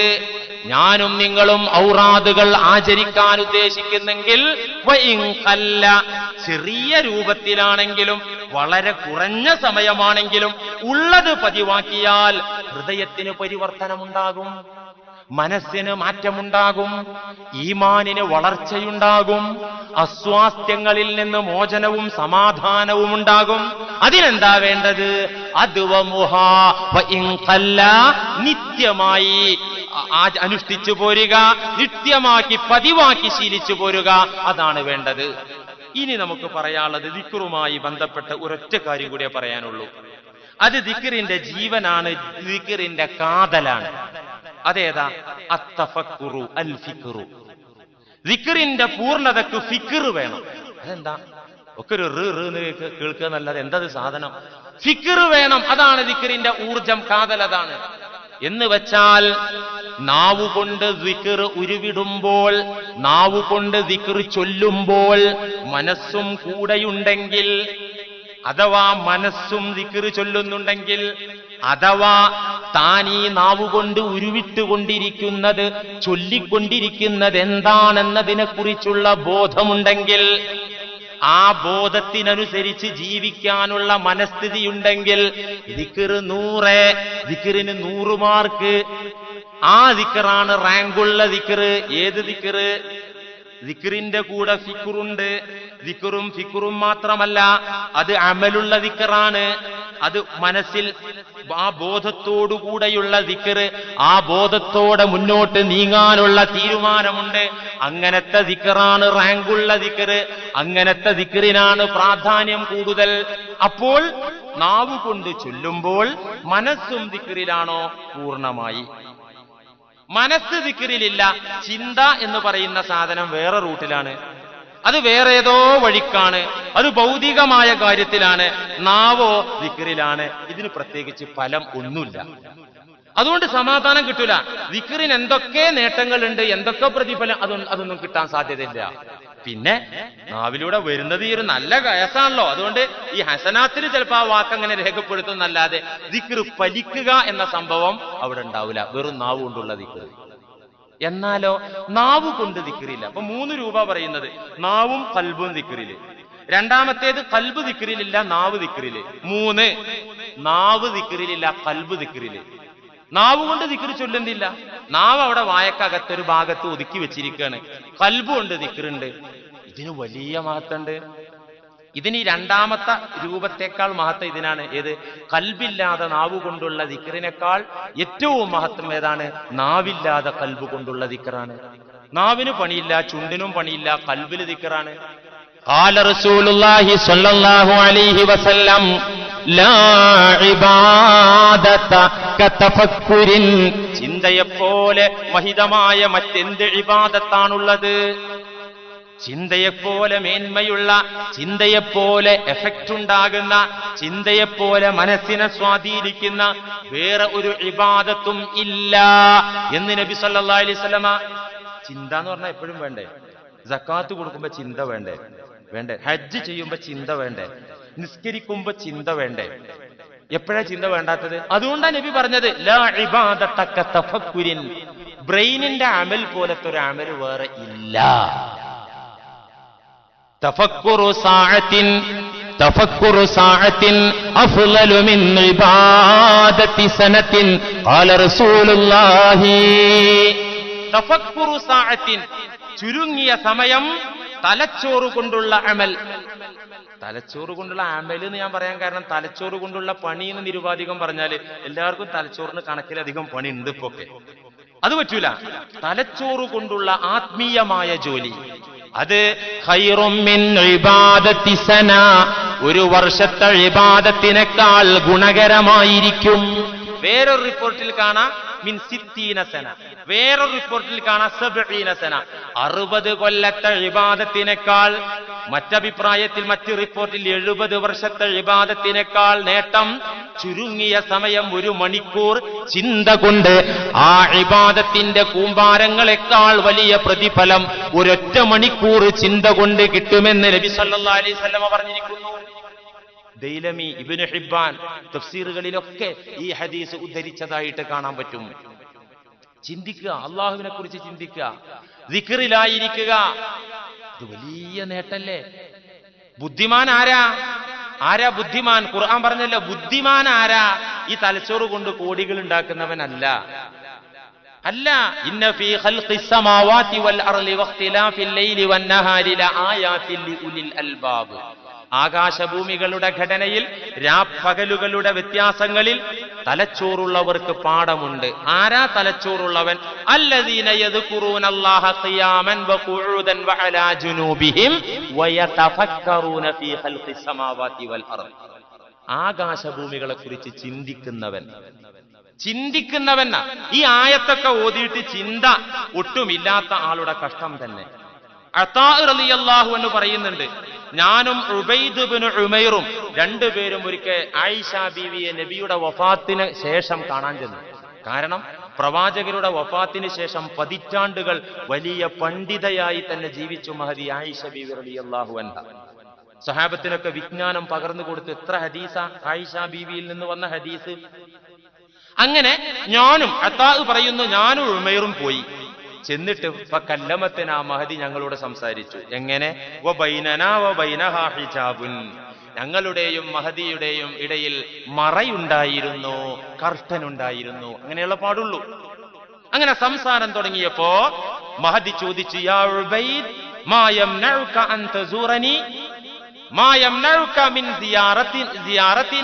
[SPEAKER 1] ഞാനും നിങ്ങളും ഔറാദുകൾ ആചരിക്കാൻ ഉദ്ദേശിക്കുന്നെങ്കിൽ വഇൻ ഖല്ല, ചെറിയ രൂപത്തിലാണെങ്കിലും വളരെ കുറഞ്ഞ സമയമാണെങ്കിലും ഉള്ളത് പതിവാക്കിയാൽ ഹൃദയത്തിന് പരിവർത്തനമുണ്ടാകും മനസ്സിന് മാറ്റമുണ്ടാകും ഈമാനിന് വളർച്ചയുണ്ടാകും അസ്വാസ്ഥ്യങ്ങളിൽ നിന്ന് മോചനവും സമാധാനവും ഉണ്ടാകും അതിനെന്താ വേണ്ടത് അദ്വമുഹാ വ ഇൻ ഖല്ല, നിത്യമായി ആ- ആ- അനുഷ്ഠിച്ചു പോരുക നിത്യമാക്കി പതിവാക്കി ശീലിച്ചു പോരുക അതാണ് വേണ്ടത് ഇനി നമുക്ക് പറയാനുള്ളത് ദിക്റുമായി ബന്ധപ്പെട്ട ഒരൊറ്റ കാര്യം കൂടിയേ പറയാനുള്ളൂ അത് ദിക്റിന്റെ ജീവനാണ് ദിക്റിന്റെ കാതലാണ് അതേതാ അത്തഫക്കുറു അൽ ഫിക്റു ദിക്റിന്റെ പൂർണ്ണതക്ക് ഫിക്ർ വേണം അതെന്താ ഒക്കെ ഒരു റ് റ് എന്ന് കേൾക്ക് കേൾക്കുക എന്നല്ലാതെ എന്തത് സാധനം ഫിക്ർ വേണം അതാണ് ദിക്റിന്റെ ഊർജം കാതൽ അതാണ് എന്ന് വെച്ചാൽ നാവു കൊണ്ട് ദിക്ർ ഉരുവിടുമ്പോൾ നാവു കൊണ്ട് ദിക്ർ ചൊല്ലുമ്പോൾ മനസ്സും കൂടെയുണ്ടെങ്കിൽ അഥവാ മനസ്സും ദിക്ർ ചൊല്ലുന്നുണ്ടെങ്കിൽ അഥവാ താൻ ഈ നാവുകൊണ്ട് ഉരുവിട്ടുകൊണ്ടിരിക്കുന്നത് ചൊല്ലിക്കൊണ്ടിരിക്കുന്നത് എന്താണെന്നതിനെ കുറിച്ചുള്ള ബോധമുണ്ടെങ്കിൽ ആ ബോധത്തിനനുസരിച്ച് ജീവിക്കാനുള്ള മനസ്ഥിതിയുണ്ടെങ്കിൽ ദിക്ർ നൂറ് ദിക്റിന് നൂറ് മാർക്ക് ആ ദിക്റാണ് റാങ്കുള്ള ദിക്ർ ഏത് ദിക്ർ ദിക്റിന്റെ കൂടെ ഫിക്റുണ്ട് ദിക്റും ഫിക്റും മാത്രമല്ല അത് അമലുള്ള ദിക്റാണ് അത് മനസ്സിൽ ആ ബോധത്തോടുകൂടെയുള്ള ദിക്റ് ആ ബോധത്തോടെ മുന്നോട്ട് നീങ്ങാനുള്ള തീരുമാനമുണ്ട് അങ്ങനത്തെ ദിക്റാണ് റാങ്കുള്ള ദിക്റ് അങ്ങനത്തെ ദിക്റിനാണ് പ്രാധാന്യം കൂടുതൽ അപ്പോൾ നാവ് കൊണ്ട് ചൊല്ലുമ്പോൾ മനസ്സും ദിക്റിലാണോ പൂർണ്ണമായി മനസ്സ് ദിക്റിലില്ല ചിന്ത എന്ന് പറയുന്ന സാധനം വേറെ റൂട്ടിലാണ് അത് വേറെ ഏതോ വഴിക്കാണ് അത് ഭൗതികമായ കാര്യത്തിലാണ് നാവോ ദിക്റിലാണ് ഇതിന് പ്രത്യേകിച്ച് ഫലം ഒന്നുമില്ല അതുകൊണ്ട് സമാധാനം കിട്ടൂല ദിക്റിന് എന്തൊക്കെ നേട്ടങ്ങളുണ്ട് എന്തൊക്കെ പ്രതിഫലം അതൊന്നും അതൊന്നും കിട്ടാൻ സാധ്യതയില്ല പിന്നെ നാവിലൂടെ വരുന്നത് ഈ ഒരു നല്ല കയസാണല്ലോ അതുകൊണ്ട് ഈ ഹസനാത്തിന് ചിലപ്പോൾ ആ വാക്ക് അങ്ങനെ രേഖപ്പെടുത്തുന്നല്ലാതെ ദിക്ർ ഫലിക്കുക എന്ന സംഭവം അവിടെ ഉണ്ടാവില്ല വെറും നാവ് കൊണ്ടുള്ള ദിക്ർ എന്നാലോ നാവ് കൊണ്ട് ദിക്റില്ല അപ്പൊ മൂന്ന് രൂപ പറയുന്നത് നാവും കൽബും ദിക്റില് രണ്ടാമത്തേത് കൽബ് ദിക്റിലില്ല നാവ് ദിക്റില് മൂന്ന് നാവ് ദിക്റിലില്ല കൽബ് ദിക്റില് നാവ് കൊണ്ട് ദിക്റ് ചൊല്ലുന്നില്ല നാവ് അവിടെ വായക്കകത്തൊരു ഭാഗത്ത് ഒതുക്കി വെച്ചിരിക്കുകയാണ് കൽബ് കൊണ്ട് ദിക്റുണ്ട് ഇതിന് വലിയ മഹത്തുണ്ട് ഇതിന് ഈ രണ്ടാമത്തെ രൂപത്തെക്കാൾ മഹത്വം ഇതിനാണ് ഏത് കൽബില്ലാതെ നാവ് കൊണ്ടുള്ള ദിക്റിനേക്കാൾ ഏറ്റവും മഹത്വം ഏതാണ് നാവില്ലാതെ കൽബ് കൊണ്ടുള്ള ദിക്റാണ് നാവിന് പണിയില്ല ചുണ്ടിനും പണിയില്ല കൽബില് ദിക്റാണ് قال رسول الله صلى الله عليه وسلم ലാ ഇബാദത കതഫക്കുരിൻ ചിന്തയെപ്പോലെ മഹിതമായ മറ്റെന്ത് ഇബാദത്താണുള്ളത് ചിന്തയെപ്പോലെ മേന്മയുള്ള ചിന്തയെപ്പോലെ എഫക്റ്റ് ഉണ്ടാകുന്ന ചിന്തയെപ്പോലെ മനസ്സിനെ സ്വാധീനിക്കുന്ന വേറെ ഒരു ഇബാദത്തും ഇല്ല എന്ന് നബി സല്ലാ അലൈഹി സ്വലമ ചിന്ത എന്ന് പറഞ്ഞാൽ എപ്പോഴും വേണ്ടേ ജക്കാത്ത് കൊടുക്കുമ്പോ ചിന്ത വേണ്ടേ വേണ്ടേ ഹജ്ജ് ചെയ്യുമ്പോ ചിന്ത വേണ്ടേ നിസ്കരിക്കുമ്പോ ചിന്ത വേണ്ടേ എപ്പോഴാ ചിന്ത വേണ്ടാത്തത് അതുകൊണ്ടാണ് നബി പറഞ്ഞത് ലാ ഇബാദത്തക്ക തഫക്കുരിൻ ബ്രെയിനിന്റെ അമൽ പോലത്തെ ഒരു അമൽ വേറെ ഇല്ല تفكر ساعة تفكر ساعة أفضل من عبادة سنة قال رسول الله تفكر ساعة ചുരുങ്ങിയ സമയം തലച്ചോറ് കൊണ്ടുള്ള അമൽ തലച്ചോറ് കൊണ്ടുള്ള അമൽ എന്ന് ഞാൻ പറയാൻ കാരണം തലച്ചോറ് കൊണ്ടുള്ള പണി എന്ന് നിരുപാധികം പറഞ്ഞാൽ എല്ലാവർക്കും തലച്ചോറിന് കണക്കിലധികം പണി ഉണ്ട് ഇപ്പൊ ഒക്കെ അത് പറ്റൂല തലച്ചോറ് കൊണ്ടുള്ള ആത്മീയമായ ജോലി അത് ഖൈറും മിൻ ഇബാദത്തി സന ഒരു വർഷത്തെ ഇബാദത്തിനേക്കാൾ ഗുണകരമായിരിക്കും വേറൊരു റിപ്പോർട്ടിൽ കാണാം മിൻ സിത്തീന സന വേറൊരു റിപ്പോർട്ടിൽ കാണാം സബീന സന അറുപത് കൊല്ലത്തെ ഇബാദത്തിനേക്കാൾ മറ്റഭിപ്രായത്തിൽ മറ്റ് റിപ്പോർട്ടിൽ എഴുപത് വർഷത്തെ ഇബാദത്തിനേക്കാൾ നേട്ടം ചുരുങ്ങിയ സമയം ഒരു മണിക്കൂർ ചിന്ത കൊണ്ട് ആ ഇബാദത്തിന്റെ കൂമ്പാരങ്ങളെക്കാൾ വലിയ പ്രതിഫലം ഒരൊറ്റ മണിക്കൂർ ചിന്ത കൊണ്ട് കിട്ടുമെന്ന് നബി സല്ലല്ലാഹു അലൈഹി വസല്ലമ പറഞ്ഞിരിക്കുന്നു ദൈലമി ഇബ്നു ഹിബ്ബാൻ തഫ്സീറുകളിലൊക്കെ ഈ ഹദീസ് ഉദ്ധരിച്ചതായിട്ട് കാണാൻ പറ്റും ചിന്തിക്കുക അള്ളാഹുവിനെ കുറിച്ച് ചിന്തിക്കുക ദിക്റിലായിരിക്കുക ഇത് വലിയ നേട്ടല്ലേ ബുദ്ധിമാൻ ആരാ ആരാ ബുദ്ധിമാൻ ഖുർആൻ പറഞ്ഞല്ലോ ബുദ്ധിമാൻ ആരാ ഈ തലച്ചോറ് കൊണ്ട് കോടികൾ ഉണ്ടാക്കുന്നവനല്ല അല്ല ഇന്ന ഫീ ഖൽഖിസ് സമാവാതി വൽ അർളി വഖ്തിലാഫിൽ ലൈലി വൻ നഹാരി ലആയാതിൻ ലിഉലിൽ അൽബാബ് ആകാശഭൂമികളുടെ ഘടനയിൽ രാപ്പകലുകളുടെ വ്യത്യാസങ്ങളിൽ തലച്ചോറുള്ളവർക്ക് പാഠമുണ്ട് ആരാ തലച്ചോറുള്ളവൻ അല്ലദീന യദ്കുറൂനല്ലാഹ ഖിയാമൻ വഖുഊദൻ വഅലാ ജുനൂബിഹിം വയതഫക്കറൂന ഫീ ഖൽഖിസ് സമാവാതി വൽ അർള് ആകാശഭൂമികളെ കുറിച്ച് ചിന്തിക്കുന്നവൻ ചിന്തിക്കുന്നവൻ ഈ ആയത്തൊക്കെ ഓതിയിട്ട് ചിന്ത ഒട്ടുമില്ലാത്ത ആളുടെ കഷ്ടം തന്നെ അള്ളാഹു എന്ന് പറയുന്നുണ്ട് ഞാനും ഉബൈദ് ബിൻ ഉമൈറും രണ്ടുപേരും ഒരിക്കൽ ആയിഷ ബീവിയെ നബിയുടെ വഫാത്തിന് ശേഷം കാണാൻ ചെന്നു കാരണം പ്രവാചകരുടെ വഫാത്തിന് ശേഷം പതിറ്റാണ്ടുകൾ വലിയ പണ്ഡിതയായി തന്നെ ജീവിച്ചു മഹദി ആയിഷ ബീവി റലി അള്ളാഹു അൻഹ സഹാബത്തിനൊക്കെ വിജ്ഞാനം പകർന്നു കൊടുത്ത് എത്ര ഹദീസ ആയിഷ ബീവിയിൽ നിന്ന് വന്ന ഹദീസ് അങ്ങനെ ഞാനും അത്താഹ് പറയുന്നു ഞാനും ഉമൈറും പോയി ചെന്നിട്ട് കല്ലമത്തിന് ആ മഹതി ഞങ്ങളോട് സംസാരിച്ചു എങ്ങനെ വ ബൈനനാ വ ബൈനഹാ ഹിജാബുൻ ഞങ്ങളുടെയും മഹദിയുടെയും ഇടയിൽ മറയുണ്ടായിരുന്നു കർട്ടൻ ഉണ്ടായിരുന്നു അങ്ങനെയുള്ള പാടുള്ളൂ അങ്ങനെ സംസാരം തുടങ്ങിയപ്പോ മഹദി ചോദിച്ചു യാ ഉബൈദ് മാ യംനഉക അൻ തസൂറനി മാ യംനഉക മിൻ സിയാറത്തി സിയാറത്തിന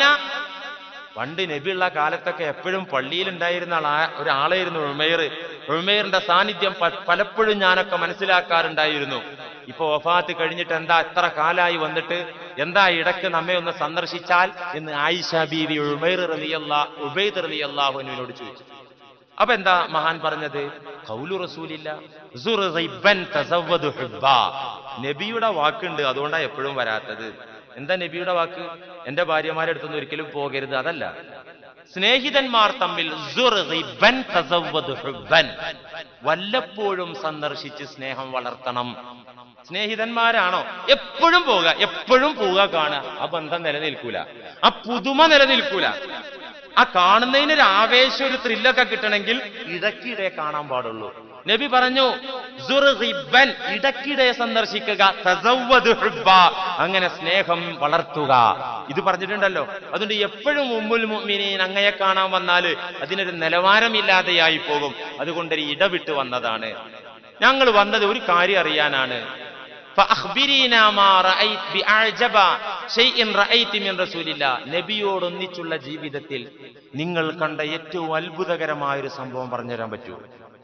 [SPEAKER 1] പണ്ട് നബിയുള്ള കാലത്തൊക്കെ എപ്പോഴും പള്ളിയിൽ ഉണ്ടായിരുന്ന ആളാ- ഒരാളായിരുന്നു ഉമേർ ഉമേറിന്റെ സാന്നിധ്യം പ- പലപ്പോഴും ഞാനൊക്കെ മനസ്സിലാക്കാറുണ്ടായിരുന്നു ഇപ്പൊ വഫാത്ത് കഴിഞ്ഞിട്ട് എന്താ എത്ര കാലായി വന്നിട്ട് എന്താ ഇടക്ക് നമ്മെ ഒന്ന് സന്ദർശിച്ചാൽ എന്ന് ആയിഷ ബീവി ഉമേർ റലിയല്ല ഉബൈദ് റലിയല്ലാഹുവിനോട് ചോദിച്ചു അപ്പൊ എന്താ മഹാൻ പറഞ്ഞത് കൗലു റസൂലില്ല സുർ റിബ്ബൻ തസവ്വദു ഹുബ്ബാ. നബിയുടെ വാക്കുണ്ട് അതുകൊണ്ടാ എപ്പോഴും വരാത്തത് എന്താ നബിയുടെ വാക്ക് എന്റെ ഭാര്യമാരെ അടുത്തൊന്നും ഒരിക്കലും പോകരുത് അതല്ല സ്നേഹിതന്മാർ തമ്മിൽ സുർ റിബ്ബൻ തസവ്വദു ഹുബ്ബൻ. വല്ലപ്പോഴും സന്ദർശിച്ച് സ്നേഹം വളർത്തണം സ്നേഹിതന്മാരാണോ എപ്പോഴും പോവുക എപ്പോഴും പോവുക കാണുക ആ ബന്ധം നിലനിൽക്കൂല ആ പുതുമ നിലനിൽക്കൂല ആ കാണുന്നതിന് ഒരു ആവേശം ഒരു ത്രില്ലൊക്കെ കിട്ടണമെങ്കിൽ ഇടയ്ക്കിടെ കാണാൻ പാടുള്ളൂ നബി പറഞ്ഞു "സുർഹിബ്ബൻ", ഇടയ്ക്കിടെ സന്ദർശിക്കുക തസവ്വദ് ഹുബ്ബ, അങ്ങനെ സ്നേഹം വളർത്തുക ഇത് പറഞ്ഞിട്ടുണ്ടല്ലോ അതുകൊണ്ട് എപ്പോഴും ഉമ്മുൽ മുഅ്മിനീൻ അങ്ങയെ കാണാൻ വന്നാൽ അതിനൊരു നിലവാരമില്ലാതെയായി പോകും അതുകൊണ്ട് ഒരു ഇടവിട്ട് വന്നതാണ് ഞങ്ങൾ വന്നത് ഒരു കാര്യം അറിയാനാണ് فأخبرينا ما رأيت بأعجب شيء رأيت من رسول الله നബിയോടൊന്നിച്ചുള്ള ജീവിതത്തിൽ നിങ്ങൾ കണ്ട ഏറ്റവും അത്ഭുതകരമായ ഒരു സംഭവം പറഞ്ഞുതരാൻ പറ്റുമോ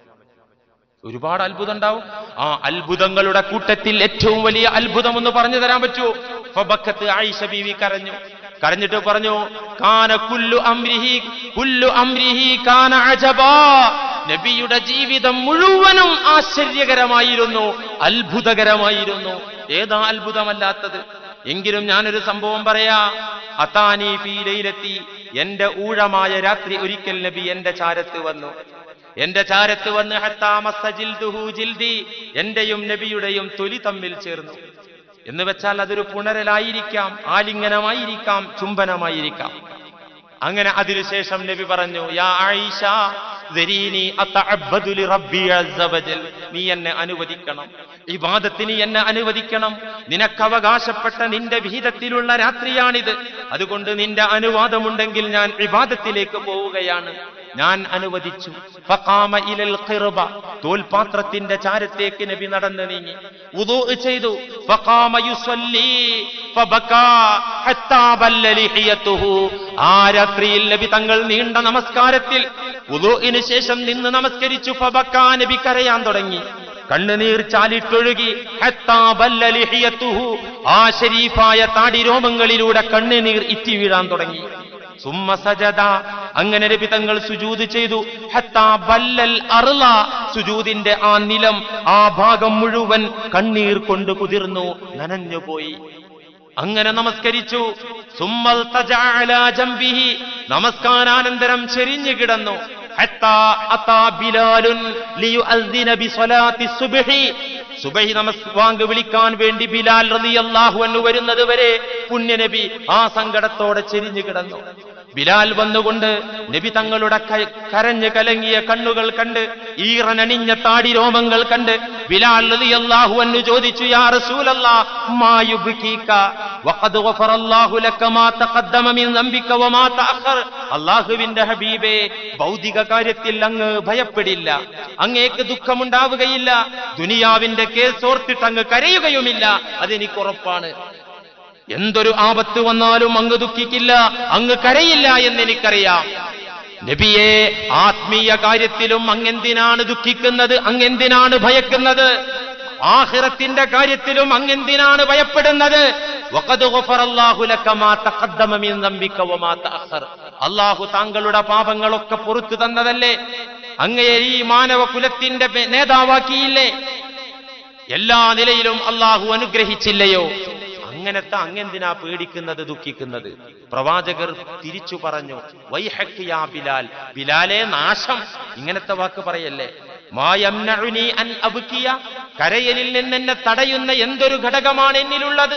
[SPEAKER 1] ഒരുപാട് അത്ഭുതം ഉണ്ടാവും ആ അത്ഭുതങ്ങളുടെ കൂട്ടത്തിൽ ഏറ്റവും വലിയ അത്ഭുതം എന്ന് പറഞ്ഞു തരാൻ പറ്റുമോ ഫബക്കത്ത് ആയിഷ ബീവി കരഞ്ഞു കരഞ്ഞിട്ട് പറഞ്ഞു കാന കുല്ലു അംരിഹി കുല്ലു അംരിഹി കാന അജബാ നബിയുടെ ജീവിതം മുഴുവനും ആശ്ചര്യകരമായിരുന്നു അത്ഭുതകരമായിരുന്നു ഏതാ അത്ഭുതമല്ലാത്തത് എങ്കിലും ഞാനൊരു സംഭവം പറയാ അതാനി ഫീലയിലെത്തി എന്റെ ഊഴമായ രാത്രി ഒരിക്കൽ നബി എന്റെ ചാരത്ത് വന്നു എന്റെ ചാരത്ത് വന്ന് ഹത്താ മസ്സ ജിൽദുഹു ജിൽദി എന്റെയും നബിയുടെയും തൊലി തമ്മിൽ ചേർന്നു എന്ന് വെച്ചാൽ അതൊരു പുണരലായിരിക്കാം ആലിംഗനമായിരിക്കാം ചുംബനമായിരിക്കാം അങ്ങനെ അതിനുശേഷം നബി പറഞ്ഞു യാ ആയിഷ ദരീനി അത്തഅബ്ബദു ലിറബ്ബി അസ്സ വജൽ. നീ എന്നെ അനുവദിക്കണം ഇബാദത്തിന് എന്നെ അനുവദിക്കണം നിനക്ക് അവകാശപ്പെട്ട നിന്റെ വിഹിതത്തിലുള്ള രാത്രിയാണിത് അതുകൊണ്ട് നിന്റെ അനുവാദമുണ്ടെങ്കിൽ ഞാൻ ഇബാദത്തിലേക്ക് പോവുകയാണ് ഞാൻ അനുവദിച്ചു ഫഖാമ ഇലൽ ഖിർബ തോൽപാത്രത്തിന്റെ ചാരത്തേക്ക് നബി നടന്നു നീങ്ങി വുദൂ ചെയ്തു ഫഖാമ യുസല്ലി ഫബകാ ഹത്താ ബല്ല ലിഹിയതുഹു ആ രാത്രിയിൽ നബി തങ്ങൾ നീണ്ട നമസ്കാരത്തിൽ വുദൂഇന് ശേഷം നിന്ന് നമസ്കരിച്ചു ഫബക്കാ നബി കരയാൻ തുടങ്ങി കണ്ണുനീർ ചാലിട്ടൊഴുകി ഹത്താ ബല്ല ലിഹിയതുഹു ആ ശരീഫായ താടിരോമങ്ങളിലൂടെ കണ്ണുനീർ ഇറ്റി വീഴാൻ തുടങ്ങി സുമ്മ സജദ അങ്ങനെ നബി തങ്ങൾ സുജൂദ് ചെയ്തു ഹത്താ ബല്ലൽ അർള സുജൂദിന്റെ ആ നിലം ആ ഭാഗം മുഴുവൻ കണ്ണീർ കൊണ്ട് കുതിർന്നു നനഞ്ഞുപോയി അങ്ങനെ നമസ്കരിച്ചു സുമ്മൽ തജഅ അലാ ജംബിഹി നമസ്കാരാനന്തരം ചെരിഞ്ഞു കിടന്നു ഹത്താ അതാ ബിലാലുൻ ലിയുഅദ്ദിന ബിസ്വലാത്തി സുബ്ഹി സുബഹി നമസ് വാങ്ക് വിളിക്കാൻ വേണ്ടി ബിലാൽ റളിയല്ലാഹു അൻഹു വരുന്നത് വരെ പുണ്യനബി ആ സങ്കടത്തോടെ ചെരിഞ്ഞു കിടന്നു ബിലാൽ വന്നുകൊണ്ട് നബി തങ്ങളുടെ ക- കരഞ്ഞ് കലങ്ങിയ കണ്ണുകൾ കണ്ട് ഈറനണിഞ്ഞ താടി രോമങ്ങൾ കണ്ട് ബിലാൽ റളിയല്ലാഹു അൻഹു ചോദിച്ചു യാ റസൂലല്ലാഹ് മാ യുബ്കീക വഖദ് ഗഫറല്ലാഹു ലക മാ തഖദ്ദമ മിൻ ദംബിക വമാ തഅഖർ അല്ലാഹുവിന്റെ ഹബീബേ ഭൗതിക കാര്യത്തിൽ അങ്ങ് ഭയപ്പെടില്ല അങ്ങേക്ക് ദുഃഖമുണ്ടാവുകയില്ല ദുനിയാവിന്റെ കേസ് ഓർത്തിട്ട് അങ്ങ് കരയുകയുമില്ല അതെനിക്ക് ഉറപ്പാണ് എന്തൊരു ആപത്ത് വന്നാലും അങ്ങ് ദുഃഖിക്കില്ല അങ്ങ് കരയില്ല എന്നെനിക്കറിയാം നബിയെ ആത്മീയ കാര്യത്തിലും അങ്ങെന്തിനാണ് ദുഃഖിക്കുന്നത് അങ്ങെന്തിനാണ് ഭയക്കുന്നത് ആഹിറത്തിന്റെ കാര്യത്തിലും അങ്ങെന്തിനാണ് ഭയപ്പെടുന്നത് വഖദ് ഗഫറല്ലാഹു ലക മാ തഖദ്ദമ മിൻ ദംബിക വമാ തഅഖർ അല്ലാഹു താങ്കളുടെ പാപങ്ങളൊക്കെ പുറത്തു തന്നതല്ലേ അങ്ങയെ ഈ മാനവ കുലത്തിന്റെ പേ- നേതാവാക്കിയില്ലേ എല്ലാ നിലയിലും അള്ളാഹു അനുഗ്രഹിച്ചില്ലയോ അങ്ങനത്തെ അങ്ങെന്തിനാ പേടിക്കുന്നത് ദുഃഖിക്കുന്നത് പ്രവാചകർ തിരിച്ചു പറഞ്ഞു വൈഹക്ക് യാ ബിലാൽ ബിലാലെ നാശം ഇങ്ങനത്തെ വാക്ക് പറയല്ലേ മായംനഉനി അൻ അബ്കിയ കരയലിൽ നിന്ന് എന്നെ തടയുന്ന എന്തൊരു ഘടകമാണ് എന്നിലുള്ളത്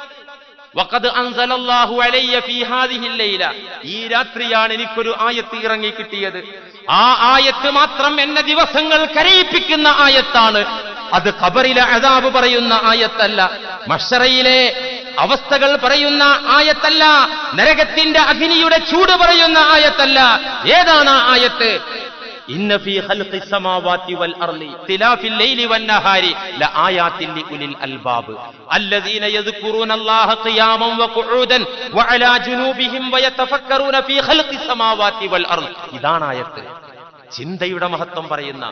[SPEAKER 1] വഖദ് അൻസലല്ലാഹു അലയ്യ ഫീ ഹാദിഹി ലൈല ഈ രാത്രിയാണ് എനിക്കൊരു ആയത്ത് ഇറങ്ങി കിട്ടിയത് ആ ആയത്ത് മാത്രം എന്നെ ദിവസങ്ങൾ കരയിപ്പിക്കുന്ന ആയത്താണ് അത് ഖബറിലെ അതാബ് പറയുന്ന ആയത്തല്ല മഷറയിലെ അവസ്ഥകൾ പറയുന്ന ആയത്തല്ല നരകത്തിന്റെ അഗ്നിയുടെ ചൂട് പറയുന്ന ആയത്തല്ല ഏതാണ് ആ ആയത്ത് ഇന്ന ഫീ ഖൽഖി السماوات والارض اختلاف الليل والنهار لآيات لأولي الألباب الذين يذكرون الله قياما وقعودا وعلى جنوبهم ويتفكرون في خلق السماوات والارض ഇതാണ് ആയത്ത് ചിന്തയുടെ മഹത്വം പറയുന്ന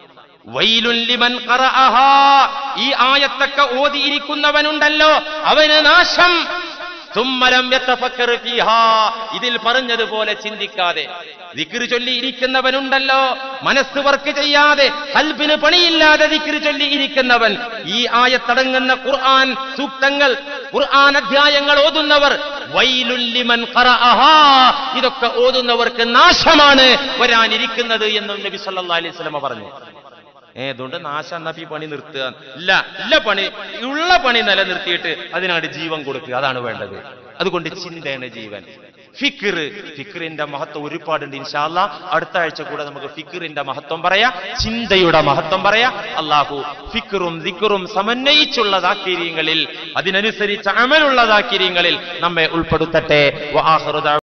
[SPEAKER 1] വൈലുൻ ലിമൻ ഖറഅഹാ ഈ ആയത്തൊക്കെ ഓതിയിരിക്കുന്നവനുണ്ടല്ലോ അവന് നാശം തുമ്മലം യത്തഫക്കർ ഫീഹാ ഇതിൽ പറഞ്ഞതുപോലെ ചിന്തിക്കാതെ ദിക്റ് ചൊല്ലി ഇരിക്കുന്നവനുണ്ടല്ലോ മനസ്സ് വർക്ക് ചെയ്യാതെ കൽബിന് പണിയില്ലാതെ ദിക്റ് ചൊല്ലി ഇരിക്കുന്നവൻ ഈ ആയത്തടങ്ങുന്ന ഖുർആൻ സൂക്തങ്ങൾ ഖുർആൻ അധ്യായങ്ങൾ ഓതുന്നവർ വൈലുല്ലിമൻ ഖറഅഹാ ഇതൊക്കെ ഓതുന്നവർക്ക് നാശമാണ് വരാനിരിക്കുന്നത് എന്നും നബി സല്ലല്ലാഹു അലൈഹി വസല്ലമ പറഞ്ഞു ഏ അതുകൊണ്ട് നാശം എന്നാ ഈ പണി നിർത്തുക ഇല്ല ഇല്ല പണി ഉള്ള പണി നിലനിർത്തിയിട്ട് അതിനാണ് ജീവൻ കൊടുക്കുക അതാണ് വേണ്ടത് അതുകൊണ്ട് ചിന്തയാണ് ജീവൻ ഫിക്ർ ഫിക്റിന്റെ മഹത്വം ഒരുപാടുണ്ട് ഇൻഷാല്ല അടുത്ത ആഴ്ച കൂടെ നമുക്ക് ഫിക്റിന്റെ മഹത്വം പറയാം ചിന്തയുടെ മഹത്വം പറയാം അള്ളാഹു ഫിക്റും ദിക്റും സമന്വയിച്ചുള്ള ദാക്കിര്യങ്ങളിൽ അതിനനുസരിച്ച് അമലുള്ള ദാക്കിര്യങ്ങളിൽ നമ്മെ ഉൾപ്പെടുത്തട്ടെ വആഖിറു ദഅ-